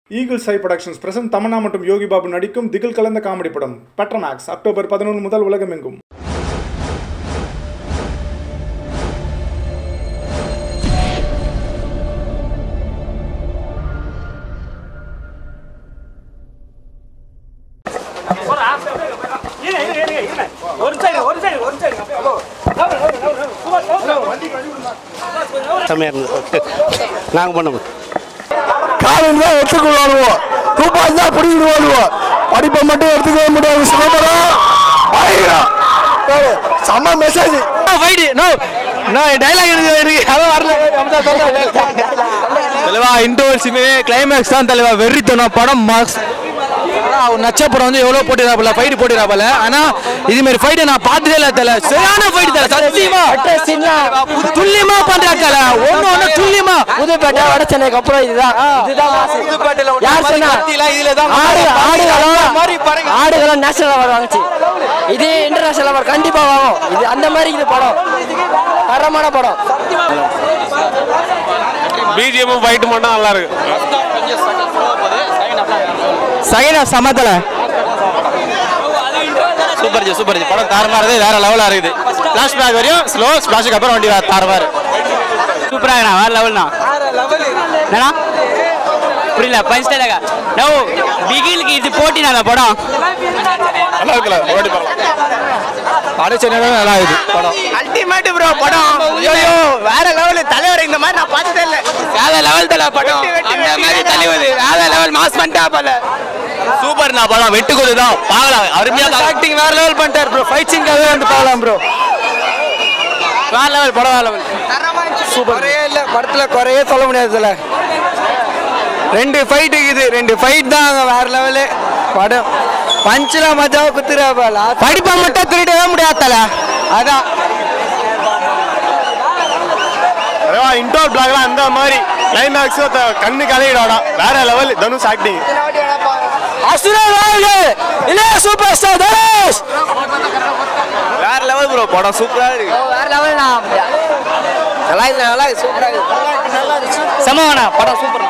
Eagle சை productions present Tamannaah மற்றும் யோகி பாபு நடிக்கும் திகில் கலந்த காமெடி படம் பெட்ரனாக்ஸ் அக்டோபர் பதினொன்று முதல் உலகமெங்கும் செம்மையாக இருந்தது நாங்கள் பண்ணுவோம் காலையில் தான் எடுத்துக்க விளாடுவோம் தூப்பாசி தான் பிடிக்கிட்டு ஓடுவோம் படிப்பை மட்டும் எடுத்துக்கவே முடியாது சிதம்பரம் ஆயிரம் பாரு, செம்ம மெசேஜ் ஃபைட் நோ நான் டைலாக் எனக்கு இருக்கு அதான் வரல தலைவா இன்டர்வல்ஸுமே கிளைமேக்ஸ் தான் தலைவா வெறித்தனம் படம் மார்க்ஸ் அவர் நச்ச படம் வந்து எவ்வளோ போட்டிருக்காப்புல ஃபைட் போட்டிருக்காப்புல ஆனா இது மாதிரி ஃபைட்டை நான் பார்த்ததே இல்லை தல சரியான ஃபைட் தல சத்தியமா துல்லியமா பண்றாங்க தல ஒண்ணு ஒண்ணு துல்லியமா புதுப்பேட்டை வட சென்னைக்கு அப்புறம் இதுதான் இதுதான் மாசு. புதுப்பேட்டையில யார் சொன்னா? இதுல தான் ஆடு ஆடுகளும் மாதிரி பாருங்க ஆடுகளும் நேஷனல் அவார்டு வாங்குச்சு இது இன்டர்நேஷனல் அவார்டு கண்டிப்பா வாங்கும் இது அந்த மாதிரி இது படம் தரமான படம் பிஜிஎம் ஃபைட் மட்டும் நல்லா இருக்கு சகைனா சமத்தல சூப்பர் ஜி சூப்பர் ஜி படம் தாரமா இருக்குது வேற லெவலா இருக்குது ஃபிளாஷ்பேக் வரையும் ஸ்லோ ஸ்பிளாஷுக்கு அப்புறம் வண்டி தாரமா இருக்கு சூப்பரா இருக்கா வேற லெவல்னா என்னடா புரியல பஞ்ச் டைலாக நோ பிகிலுக்கு இது போட்டி நல்ல படம் நல்லா இருக்குல்ல ஓடி அடிச்சனே நல்லா இருக்குது படம் அல்டிமேட் ப்ரோ படம் ஐயோ வேற லெவல் தலைவர் இந்த மாதிரி நான் பார்த்ததே இல்ல வேற லெவல் தல படம் அந்த மாதிரி தலைவர் வேற லெவல் மாஸ் பண்ணிட்டா போல சூப்பர் நான் படம் வெட்டுக்குது தான் பார்க்கலாம் அருமையா ஆக்டிங் வேற லெவல் பண்ணிட்டார் ப்ரோ ஃபைட் சீன்காகவே வந்து பார்க்கலாம் ப்ரோ வேற லெவல் படம் வேற லெவல் சூப்பர் குறையே இல்லை படத்தில் குறையே சொல்ல முடியாதுல ரெண்டு ஃபைட் இருக்குது ரெண்டு ஃபைட் தான் அங்கே வேற லெவலு படம் பஞ்சில் மஜாவை குத்துறாப்பா படிப்பை மட்டும் திருடவே முடியாதல அதான் இன்டோர் பிளாக்லாம் அந்த மாதிரி கிளைமேக்ஸ் கண்ணு கலையிடாடா வேற லெவல் தனுஷ் ஆக்டிங் அசுரா வாழ்க இல்லையா சூப்பர் ஸ்டார் தனுஷ் வேற லெவல் ப்ரோ படம் சூப்பரா இருக்கு வேற லெவல் நல்லா இருக்கு நல்லா இருக்கு சூப்பரா இருக்கு சமவனா படம் சூப்பர்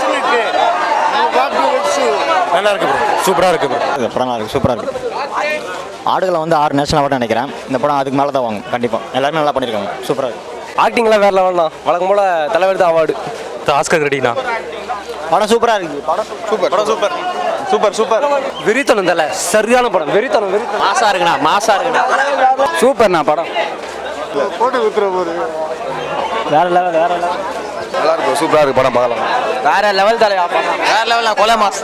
நல்லா இருக்கு ப்ரோ சூப்பராக இருக்கு ப்ரோ இந்த படம் நல்லா இருக்கு சூப்பராக இருக்கு ஆடுகளை வந்து ஆறு நேஷனல் அவார்டு நினைக்கிறேன் இந்த படம் அதுக்கு மேலே தான் வாங்கும் கண்டிப்பாக எல்லாருமே நல்லா பண்ணியிருக்காங்க சூப்பராக இருக்கு ஆக்டிங்லாம் வேற லெவல் தான் வழக்கம் போல தலைவர் தான் அவார்டு ஆஸ்கர் ரெடினா படம் சூப்பராக இருக்கு படம் சூப்பர் படம் சூப்பர் சூப்பர் சூப்பர் வெறித்தனம் தல சரியான படம் வெறித்தனம் வெறித்தனம் மாசா இருக்குண்ணா மாசா இருக்குண்ணா சூப்பர்ண்ணா படம் வேற லெவல் வேற லெவல் நல்லா இருக்கு சூப்பராக இருக்கு படம் பார்க்கலாம் வேற லெவல் தலைவா வேற லெவல் கொலை மாஸ்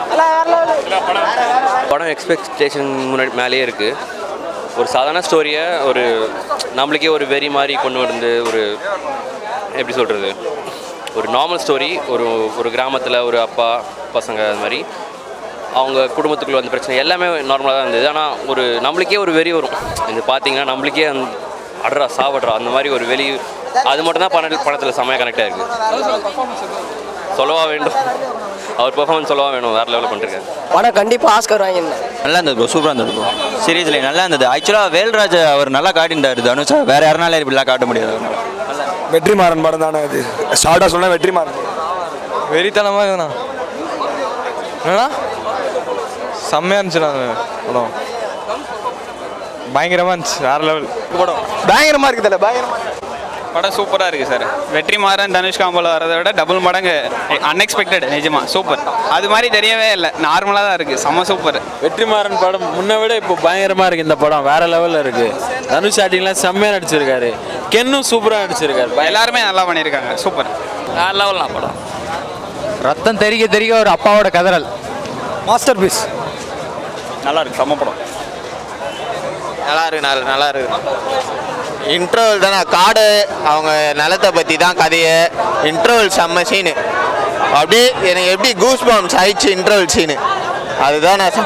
படம் எக்ஸ்பெக்டேஷன் முன்னாடி மேலேயே இருக்குது ஒரு சாதாரண ஸ்டோரியை ஒரு நம்மளுக்கே ஒரு வெறி மாதிரி கொண்டு வந்து ஒரு எப்படி சொல்கிறது ஒரு நார்மல் ஸ்டோரி ஒரு ஒரு கிராமத்தில் ஒரு அப்பா பசங்க அது மாதிரி அவங்க குடும்பத்துக்குள்ள வந்த பிரச்சனை எல்லாமே நார்மலாக தான் இருந்தது ஆனால் ஒரு நம்மளுக்கே ஒரு வெறி வரும் இது பார்த்தீங்கன்னா நம்மளுக்கே அந்த அட்ரா சாவட்றா அந்த மாதிரி ஒரு வெளி அது மட்டும் தான் பண படத்தில் செம்மையாக கனெக்ட் ஆயிருக்கு சொல்லவா வேண்டும் அவர் பெர்ஃபார்மன்ஸ் சொல்லவா வேணும் வேறு லெவலில் பண்ணிருக்காரு படம் கண்டிப்பா ஆஸ்கர் வாங்கியிருந்தேன் நல்லா இருந்தது ப்ரோ சூப்பராக இருந்தது ப்ரோ சீரியஸ்ல நல்லா இருந்தது ஆக்சுவலாக வேல்ராஜ் அவர் நல்லா காட்டிட்டார் தனுஷா வேற யாருனால இப்படிலாம் காட்ட முடியாது அவரால. வெற்றிமாறன் படம் தானே அது ஷார்ட்டாக சொன்னால் வெற்றிமாறன் வெறித்தனமாக இருக்குண்ணா என்னண்ணா செம்மையாக இருந்துச்சுண்ணா அந்த படம் பயங்கரமாக இருந்துச்சு வேற லெவல் படம் பயங்கரமா இருக்கு தல பயங்கரமா படம் சூப்பராக இருக்குது சார் வெற்றிமாறன் தனுஷ் காம்போல வரதை விட டபுள் மடங்கு அன்எக்ஸ்பெக்டட் நிஜமா சூப்பர் அது மாதிரி தெரியவே இல்லை நார்மலாக தான் இருக்குது செம்ம சூப்பர் வெற்றிமாறன் படம் முன்ன விட இப்போ பயங்கரமாக இருக்குது இந்த படம் வேற லெவலில் இருக்குது தனுஷ் ஆட்டிங்லாம் செம்மையாக நடிச்சிருக்காரு கென்னும் சூப்பராக நடிச்சிருக்காரு எல்லாருமே நல்லா பண்ணியிருக்காங்க சூப்பர் வேறு லெவல்லாம் படம் ரத்தம் தெறிக்க தெறிக்க ஒரு அப்பாவோட கதறல் மாஸ்டர் பீஸ் நல்லா இருக்கு செம்ம படம் நல்லா இருக்கு நல்லா நல்லா இருக்கு இன்டர்வல் தானே காடு அவங்க நிலத்தை பற்றி தான் கதையை இன்டர்வல் செம்ம சீனு அப்படியே எனக்கு எப்படி கூஸ் பாம்ஸ் ஆயிடுச்சு இன்டர்வல் சீனு அதுதான் நான்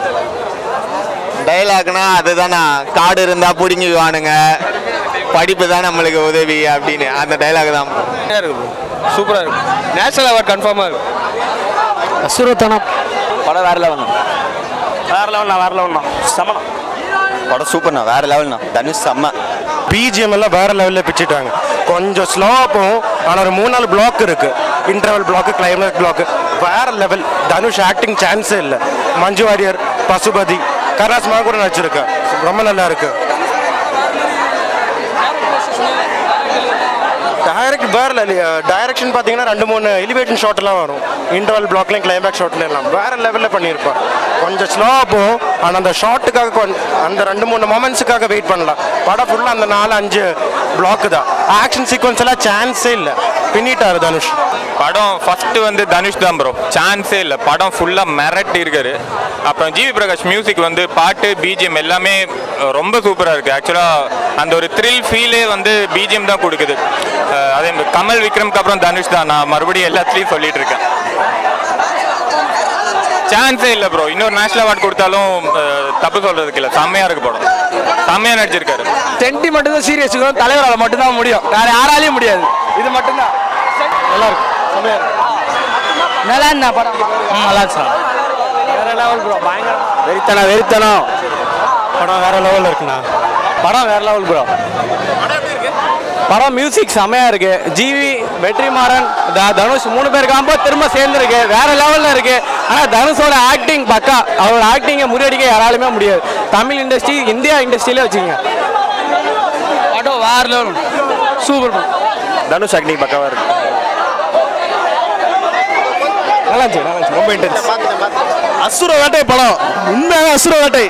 டைலாக்னா அதுதான் நான் காடு இருந்தால் பிடுங்கிக்குவானுங்க படிப்பு தான் நம்மளுக்கு உதவி அப்படின்னு அந்த டைலாக் தான் சூப்பராக இருக்கு நேஷனல் அவார்ட் கன்ஃபார்மாக இருக்கு அசுரத்தனம் படம் வேற லெவல் வேற லெவல்ண்ணா வேற லெவல்ண்ணா சமணம் படம் சூப்பர்ண்ணா வேற லெவல்ண்ணா தனுஷ் செம்ம பிஜிஎம் எல்லாம் வேற லெவலில் பிச்சுட்டாங்க கொஞ்சம் ஸ்லோவாக போகும் ஆனால் ஒரு மூணு நாலு பிளாக் இருக்கு இன்டர்வல் பிளாக் கிளைமேக்ஸ் பிளாக் வேற லெவல் தனுஷ் ஆக்டிங் சான்ஸே இல்லை மஞ்சு வாரியர் பசுபதி கருணாஸ்மாக கூட நடிச்சிருக்கேன் ரொம்ப நல்லா இருக்கு டைரக்ட் வேற டைரக்ஷன் பார்த்தீங்கன்னா ரெண்டு மூணு எலிவேஷன் ஷாட்லாம் வரும் இன்டர்வல் பிளாக்லையும் கிளைமேக்ஸ் ஷாட்ல எல்லாம் வேற லெவலில் பண்ணியிருப்பான் கொஞ்சம் ஸ்லோவாக போகும் ஆனால் அந்த ஷாட்டுக்காக கொஞ்சம் அந்த ரெண்டு மூணு மொமெண்ட்ஸுக்காக வெயிட் பண்ணலாம் படம் ஃபுல்லாக அந்த நாலு அஞ்சு பிளாக் தான் ஆக்ஷன் சீக்வன்ஸ் எல்லாம் சான்ஸே இல்லை பின்னிட்டாரு தனுஷ் படம் ஃபர்ஸ்ட் வந்து தனுஷ் தான் ப்ரோ சான்ஸே இல்லை படம் ஃபுல்லாக மிரட்டி இருக்காரு அப்புறம் ஜிவி பிரகாஷ் மியூசிக் வந்து பாட்டு பிஜிஎம் எல்லாமே அஹ், ரொம்ப சூப்பராக இருக்குது ஆக்சுவலாக அந்த ஒரு த்ரில் ஃபீலே வந்து பிஜிஎம் தான் கொடுக்குது அஹ், அதே மாதிரி கமல் விக்ரம்க்கு அப்புறம் தனுஷ் தான் நான் மறுபடியும் எல்லாத்துலேயும் சொல்லிட்டு இருக்கேன் சான்ஸே இல்லை ப்ரோ இன்னொரு நேஷனல் அவார்ட் கொடுத்தாலும் அஹ், தப்பு சொல்றதுக்கு இல்லை செம்மையாக இருக்கு படம் செம்மையாக நடிச்சிருக்காரு சென்டிமெண்ட் தான் சீரியஸ் தலைவரால் மட்டும்தான் முடியும் வேற யாராலையும் முடியாது இது மட்டும்தான் நல்லா இருக்கு செம்மையா இருக்கு நல்லா இருந்தா படம் நல்லா இருக்கு சார் வேற லெவல் ப்ரோ பயங்கர வெறித்தனம் வெறித்தனம் படம் வேற லெவலில் இருக்குண்ணா படம் வேற லெவல் ப்ரோ படம் மியூசிக் செமையா இருக்கு ஜிவி வெற்றிமாறன் த- தனுஷ் மூணு பேர் காம்போ திரும்ப சேர்ந்துருக்கு வேற லெவல்ல இருக்கு ஆனா தனுஷோட ஆக்டிங் பக்கா அவர் ஆக்டிங்கை முறியடிக்க யாராலுமே முடியாது தமிழ் இண்டஸ்ட்ரி இந்தியா இண்டஸ்ட்ரியிலே வச்சுக்கோங்க படம் வேற லெவல் சூப்பர் தனுஷ் ஆக்டிங் பக்காவாக இருக்கு நல்லா இருந்துச்சு நல்லா இருந்துச்சு ரொம்ப இன்டென்ஸ் அசுர வேட்டை படம் உண்மையாக அசுர வேட்டை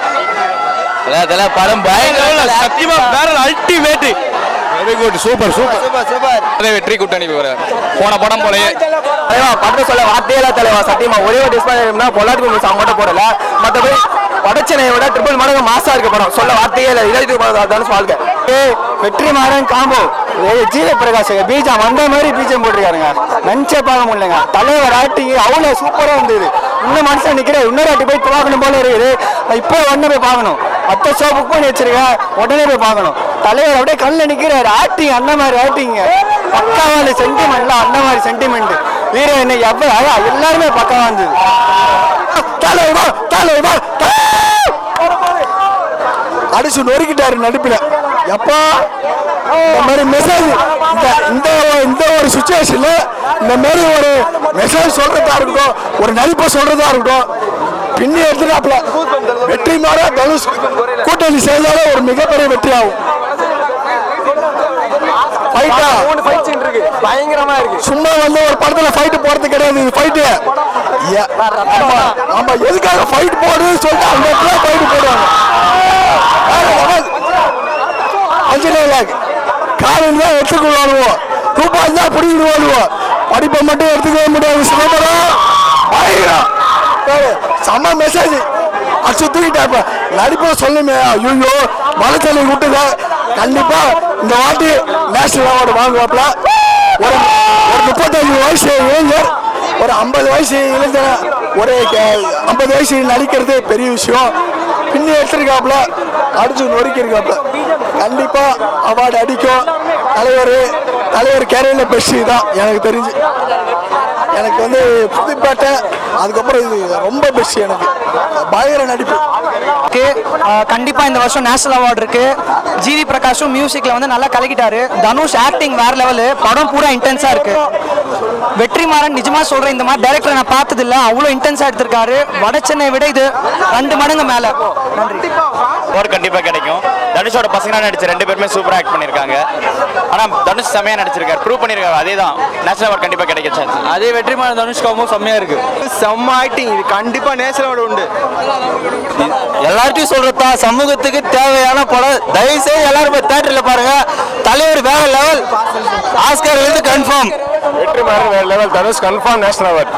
படம் பயங்கர சத்தியமா வேற ultimate very good super super super super அதே வெற்றி கூட்டணி போன படம் போலயே தலைவா படத்தை சொல்ல வார்த்தையில தலைவா சத்தியமா ஒரே ஒரு டிஸ்பிளேனா பொள்ளாச்சி மூவி சாங் மட்டும் போடல மற்றபடி வடச்சென்னையை விட ட்ரிபிள் மடங்கு மாசா இருக்கு படம் சொல்ல வார்த்தையே இல்லை இளைய தனுஷ் வாழ்க்கை ஏய் வெற்றி மாறன் காம்போ ஜீவ பிரகாஷ் பீஜம் வந்த மாதிரி பீஜம் போட்டிருக்காருங்க நினைச்சே பார்க்க முடியலங்க தலைவர் ஆக்டிங் அவ்வளோ சூப்பராக இருந்தது இன்னும் மனுஷன் நிற்கிறேன் இன்னொரு ஆட்டி போய் பார்க்கணும் போல இருக்குது நான் இப்போ உடனே போய் பார்க்கணும் அத்தை ஷோ புக் பண்ணி வச்சிருக்கேன் உடனே போய் பார்க்கணும் தலைவர் அப்படியே கண்ணில் நிற்கிறாரு ஆக்டிங் அந்த மாதிரி ஆக்டிங் பக்காவான சென்டிமெண்ட்ல அந்த மாதிரி சென்டிமெண்ட் வீர என்ன எவ்வளோ அதான் எல்லாருமே பக்காவா இருந்தது தலைவா தலைவா அடிச்சு நொறுக்கிட்டாரு நடிப்புல எப்பா இந்த மாதிரி மெசேஜ் இந்த இந்த ஒரு- இந்த ஒரு சுச்சுவேஷன்ல இந்த மாதிரி ஒரு மெசேஜ் சொல்றதா இருக்கட்டும் ஒரு நடிப்பை சொல்றதா இருக்கட்டும் பின்னி எடுத்துட்டாப்ல வெற்றி மாற தனுஷ் கூட்டணி செய்தாலே ஒரு மிகப்பெரிய வெற்றி ஆகும் ஃபைட்டா மூணு ஃபைட் சீன் இருக்கு பயங்கரமா இருக்கு சும்மா வந்து ஒரு படத்துல ஃபைட் போறது கிடையாது இது ஃபைட் ஆமா ஆமா எதுக்காக ஃபைட் போடுன்னு சொல்லிட்டு அந்த இடத்துல ஃபைட் போடுவாங்க வேற level. அஞ்சலி லாக் காலையில் தான் எடுத்துக்கொள்ளுவோம் தூப்பாச்சு தான் பிடிக்கிடுவோம் படிப்பை மட்டும் எடுத்துக்கவே முடியாது சிதம்பரம் பயங்கரம் பாரு, செம்ம மெசேஜ் அச்சு தூக்கிட்டாப்ப நடிப்பை சொல்லுமே ஐயோ மலைச்சலை விட்டுங்க கண்டிப்பா இந்த வாட்டி நேஷனல் அவார்டு வாங்குவாப்ல ஒரு ஒரு முப்பத்தஞ்சு வயசு இளைஞர் ஒரு ஐம்பது வயசு இளைஞர் ஒரு ஐம்பது வயசு நடிக்கிறது பெரிய விஷயம் பின்னி எடுத்திருக்காப்புல அடிச்சு நொறுக்கி இருக்காப்புல கண்டிப்பா அவார்டு அடிக்கும் தலைவர் தலைவர் கேரியர்ல பெஸ்ட் தான் எனக்கு தெரிஞ்சு எனக்கு வந்து புதுப்பேட்டை அதுக்கப்புறம் இது ரொம்ப பெஸ்ட் எனக்கு பயங்கர நடிப்பு இருக்கு அஹ் கண்டிப்பா இந்த வருஷம் நேஷனல் அவார்டு இருக்கு ஜிவி பிரகாஷும் மியூசிக்ல வந்து நல்லா கலக்கிட்டாரு தனுஷ் ஆக்டிங் வேற லெவலு படம் பூரா இன்டென்ஸா இருக்கு வெற்றிமாறன் நிஜமா சொல்றேன் இந்த மாதிரி டைரக்டர் நான் பார்த்தது இல்ல அவ்வளோ இன்டென்ஸா எடுத்திருக்காரு வட சென்னை விட இது ரெண்டு மடங்கு மேல நன்றி அவார்டு கண்டிப்பாக கிடைக்கும் தனுஷோட பசங்க நடிச்ச ரெண்டு பேருமே சூப்பராக ஆக்ட் பண்ணியிருக்காங்க ஆனால் தனுஷ் செம்மையாக நடிச்சிருக்காரு ப்ரூவ் பண்ணியிருக்காரு அதே தான் நேஷனல் அவார்டு கண்டிப்பாக கிடைக்க சான்ஸ் அதே வெற்றிமாறன் தனுஷ் காம்போ செம்மையா இருக்கு செம்ம ஆக்டிங் இது கண்டிப்பா நேஷனல் அவார்டு உண்டு எல்லார்ட்டையும் சொல்றதா சமூகத்துக்கு தேவையான படம் தயவு செய்து எல்லாரும் போய் தேட்டர்ல பாருங்க தலைவர் வேற லெவல் ஆஸ்கர் வந்து கன்ஃபார்ம் வெற்றி மாறன் வேற level Dhanush confirm national award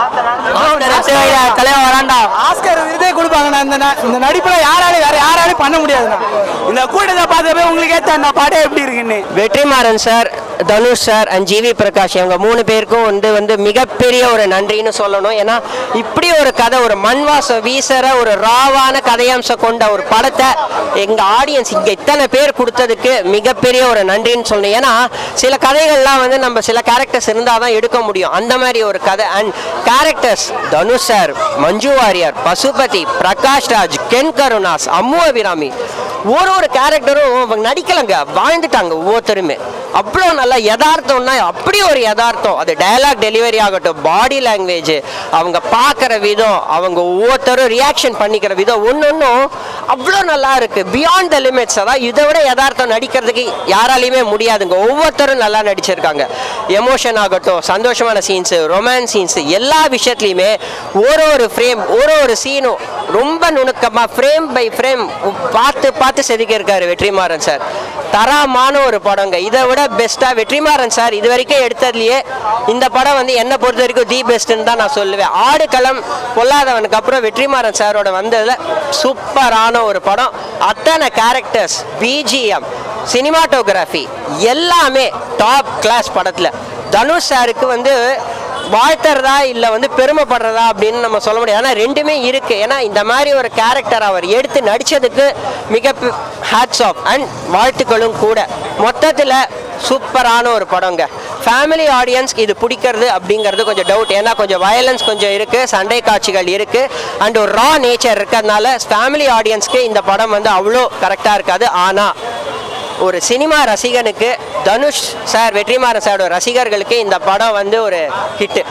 தலைவன் வராண்டா ஆஸ்கர் விருதே கொடுப்பாங்கண்ணா இந்த ந- இந்த நடிப்புல யாராலையும் வேற யாராலையும் பண்ண முடியாதுண்ணா இந்த கூட்டத்தை பார்த்தப்ப உங்களுக்கே தெரியும் படம் எப்படி இருக்குன்னு Vetrimaaran sir Dhanush sir and GV Prakash இவங்க மூணு பேருக்கும் வந்து வந்து மிகப்பெரிய ஒரு நன்றின்னு சொல்லணும் ஏன்னா இப்படி ஒரு கதை ஒரு மண் வாசம் வீசுற ஒரு ராவான கதையம்சம் கொண்ட ஒரு படத்தை எங்க ஆடியன்ஸ் இங்க இத்தனை பேர் கொடுத்ததுக்கு மிகப்பெரிய ஒரு நன்றின்னு சொல்லணும் ஏன்னா சில கதைகள்லாம் வந்து நம்ம சில கேரக்டர்ஸ் இருந்தால் தான் எடுக்க முடியும் அந்த மாதிரி ஒரு கதை and characters Dhanush sir Manju Warrier Pasupathi Prakash Raj Ken Karunas Ammu Abhirami ஒரு ஒரு கேரக்டரும் அவங்க நடிக்கலங்க வாழ்ந்துட்டாங்க ஒவ்வொருத்தருமே அவ்வளோ நல்லா யதார்த்தம்னா அப்படி ஒரு யதார்த்தம் அது டயலாக் டெலிவரி ஆகட்டும் பாடி லாங்குவேஜ் அவங்க பார்க்குற விதம் அவங்க ஒவ்வொருத்தரும் ரியாக்ஷன் பண்ணிக்கிற விதம் ஒன்னொன்னும் அவ்வளோ நல்லா இருக்கு பியாண்ட் த லிமிட்ஸ் அதான் இதை விட யதார்த்தம் நடிக்கிறதுக்கு யாராலையுமே முடியாதுங்க ஒவ்வொருத்தரும் நல்லா நடிச்சிருக்காங்க எமோஷன் ஆகட்டும் சந்தோஷமான சீன்ஸு ரொமான்ஸ் சீன்ஸ் எல்லா விஷயத்துலையுமே ஒரு ஒரு ஃப்ரேம் ஒரு ஒரு சீனும் ரொம்ப நுணுக்கமாக ஃப்ரேம் பை ஃப்ரேம் பார்த்து பார்த்து செதுக்கியிருக்காரு வெற்றிமாறன் சார் தரமான ஒரு படங்க இதை விட பெஸ்ட்டாக வெற்றிமாறன் சார் இது வரைக்கும் எடுத்ததுலையே இந்த படம் வந்து என்னை பொறுத்த வரைக்கும் தி பெஸ்ட்டுன்னு தான் நான் சொல்லுவேன் ஆடுகளம் பொல்லாதவனுக்கு அப்புறம் வெற்றிமாறன் சாரோட வந்ததில் சூப்பரான ஒரு படம் அத்தனை கேரக்டர்ஸ் பிஜிஎம் சினிமாட்டோகிராஃபி எல்லாமே டாப் கிளாஸ் படத்தில் தனுஷ் சாருக்கு வந்து வாழ்த்துறதா இல்லை வந்து பெருமைப்படுறதா அப்படின்னு நம்ம சொல்ல முடியாது ஆனால் ரெண்டுமே இருக்கு ஏன்னா இந்த மாதிரி ஒரு கேரக்டர் அவர் எடுத்து நடிச்சதுக்கு மிக ஹேட்ஸ் ஆஃப் அண்ட் வாழ்த்துக்களும் கூட மொத்தத்தில் சூப்பரான ஒரு படங்க ஃபேமிலி ஆடியன்ஸ்க்கு இது பிடிக்கிறது அப்படிங்கிறது கொஞ்சம் டவுட் ஏன்னா கொஞ்சம் வயலன்ஸ் கொஞ்சம் இருக்குது சண்டை காட்சிகள் இருக்குது அண்ட் ஒரு ரா நேச்சர் இருக்கிறதுனால ஃபேமிலி ஆடியன்ஸ்க்கு இந்த படம் வந்து அவ்வளோ கரெக்டாக இருக்காது ஆனால் ஒரு சினிமா ரசிகனுக்கு தனுஷ் சார் வெற்றிமாறன் சாரோட ரசிகர்களுக்கு இந்த படம் வந்து ஒரு ஹிட்டு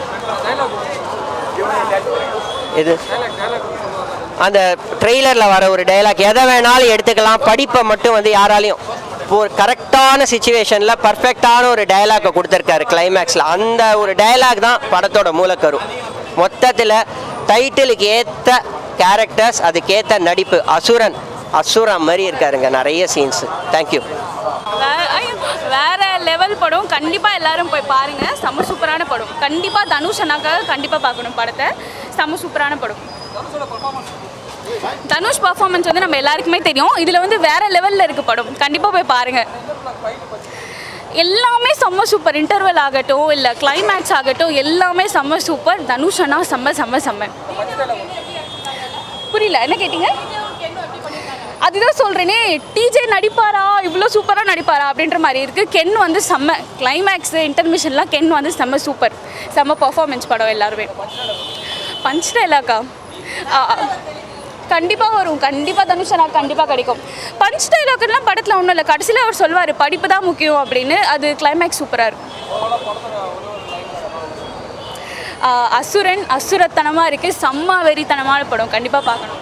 இது அந்த ட்ரெய்லரில் வர ஒரு டைலாக் எதை வேணாலும் எடுத்துக்கலாம் படிப்பை மட்டும் வந்து யாராலையும் ஒரு கரெக்டான சுச்சுவேஷனில் பர்ஃபெக்டான ஒரு டைலாக்கை கொடுத்துருக்காரு கிளைமேக்ஸில் அந்த ஒரு டைலாக் தான் படத்தோட மூலக்கரு மொத்தத்தில் டைட்டிலுக்கு ஏற்ற கேரக்டர்ஸ் அதுக்கேற்ற நடிப்பு அசுரன் அசுரா மாதிரி இருக்காருங்க நிறைய சீன்ஸ் தேங்க்யூ வே- ஐயோ, வேற லெவல் படம் கண்டிப்பாக எல்லாரும் போய் பாருங்க செம்ம சூப்பரான படம் கண்டிப்பாக தனுஷ் அண்ணாக்காக கண்டிப்பாக பார்க்கணும் படத்தை செம்ம சூப்பரான படம் தனுஷ் பர்ஃபார்மன்ஸ் வந்து நம்ம எல்லாருக்குமே தெரியும் இதில் வந்து வேற லெவலில் இருக்கு படம் கண்டிப்பாக போய் பாருங்க எல்லாமே செம்ம சூப்பர் இன்டர்வல் ஆகட்டும் இல்லை கிளைமேக்ஸ் ஆகட்டும் எல்லாமே செம்ம சூப்பர் தனுஷ் அண்ணா செம்ம செம்ம செம்ம புரியல என்ன கேட்டீங்க அதுதான் சொல்கிறேனே டிஜே நடிப்பாரா இவ்வளோ சூப்பராக நடிப்பாரா அப்படின்ற மாதிரி இருக்குது கென் வந்து செம்ம கிளைமேக்ஸு இன்டர்மிஷன்லாம் கென் வந்து செம்ம சூப்பர் செம்ம பர்ஃபார்மன்ஸ் படம் எல்லாருமே பஞ்ச் டைலாக்கா கண்டிப்பாக வரும் கண்டிப்பாக தனுஷனா கண்டிப்பாக கிடைக்கும் பஞ்ச் டைலாக்லாம் படத்தில் ஒன்றும் இல்லை கடைசியில் அவர் சொல்வார் படிப்பு தான் முக்கியம் அப்படின்னு அது கிளைமேக்ஸ் சூப்பராக இருக்கும் ஆ, அசுரன் அசுரத்தனமாக இருக்குது செம்ம வெறித்தனமான படம் கண்டிப்பாக பார்க்கணும்